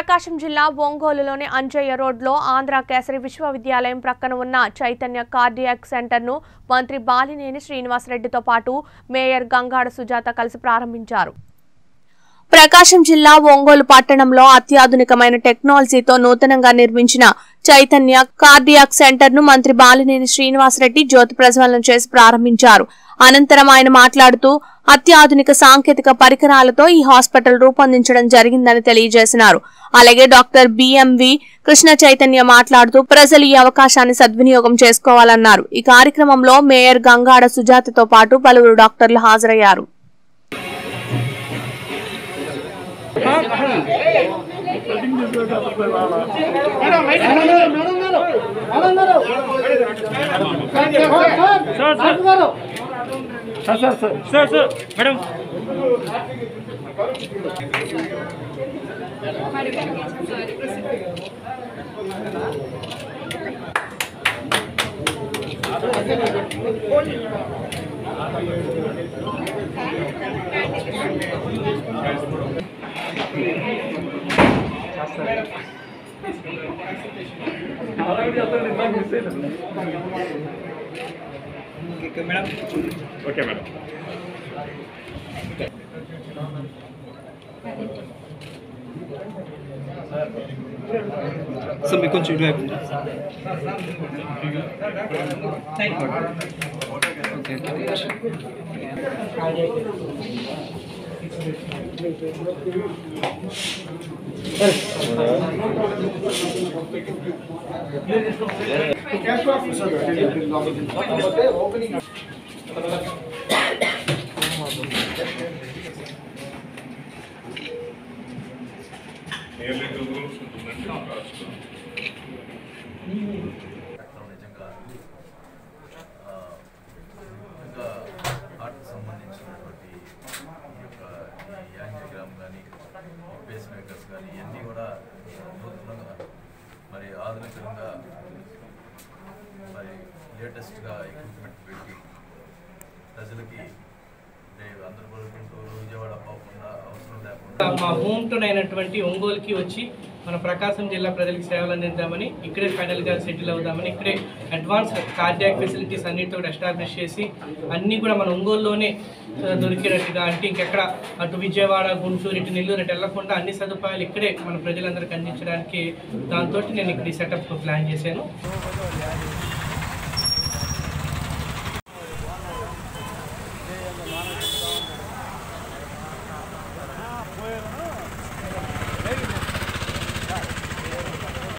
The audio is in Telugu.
ప్రకాశం జిల్లా ఒంగోలులోని అంజయ్య రోడ్లో ఆంధ్ర కేసరి విశ్వవిద్యాలయం ప్రక్కన ఉన్న చైతన్య కార్డియాక్ సెంటర్ను మంత్రి బాలినేని శ్రీనివాసరెడ్డితో పాటు మేయర్ గంగాడ సుజాత కలిసి ప్రారంభించారు ప్రకాశం జిల్లా ఒంగోలు పట్టణంలో అత్యాధునికమైన టెక్నాలజీతో నూతనంగా నిర్మించిన చైతన్య కార్డియాక్ సెంటర్ ను మంత్రి బాలినేని శ్రీనివాసరెడ్డి జ్యోతి ప్రజ్వలన చేసి ప్రారంభించారు అనంతరం ఆయన మాట్లాడుతూ అత్యాధునిక సాంకేతిక పరికరాలతో ఈ హాస్పిటల్ రూపొందించడం జరిగిందని తెలియజేసినారు అలాగే డాక్టర్ బిఎంవి కృష్ణ చైతన్య మాట్లాడుతూ ప్రజలు ఈ అవకాశాన్ని సద్వినియోగం చేసుకోవాలన్నారు ఈ కార్యక్రమంలో మేయర్ గంగాడ సుజాతతో పాటు పలువురు డాక్టర్లు హాజరయ్యారు sir sir madam okay madam sir మీకు కొంచెం ఇటువైపు పెట్టడం నిజంగా ఆ, ఇంకా హార్ట్కి సంబంధించినటువంటి ఈ యొక్క ఈ యాంజియోగ్రామ్ కానీ పేస్ మేకర్స్ కానీ ఇవన్నీ కూడా నూతనంగా మరి ఆధునికంగా మరి లేటెస్ట్గా ఎక్విప్మెంట్ పెట్టి ప్రజలకి అంటే అందరూ కూడా గుంటూరు విజయవాడ పోకుండా అవసరం లేకుండా మా హోమ్ టౌన్ అయినటువంటి ఒంగోలుకి వచ్చి మన ప్రకాశం జిల్లా ప్రజలకు సేవలు అందిద్దామని ఇక్కడే ఫైనల్గా సెటిల్ అవుదామని ఇక్కడే అడ్వాన్స్ కార్డియాక్ ఫెసిలిటీస్ అన్నిటితో కూడా ఎస్టాబ్లిష్ చేసి అన్నీ కూడా మన ఒంగోలులోనే ఆ, దొరికేటట్టుగా అంటే ఇంకెక్కడ అటు విజయవాడ గుంటూరు ఇటు నెల్లూరు ఇటు వెళ్లకుండా అన్ని సదుపాయాలు ఇక్కడే మన ప్రజలందరికీ అందించడానికి దాంతో నేను ఇక్కడ ఈ సెటప్ ప్లాన్ చేశాను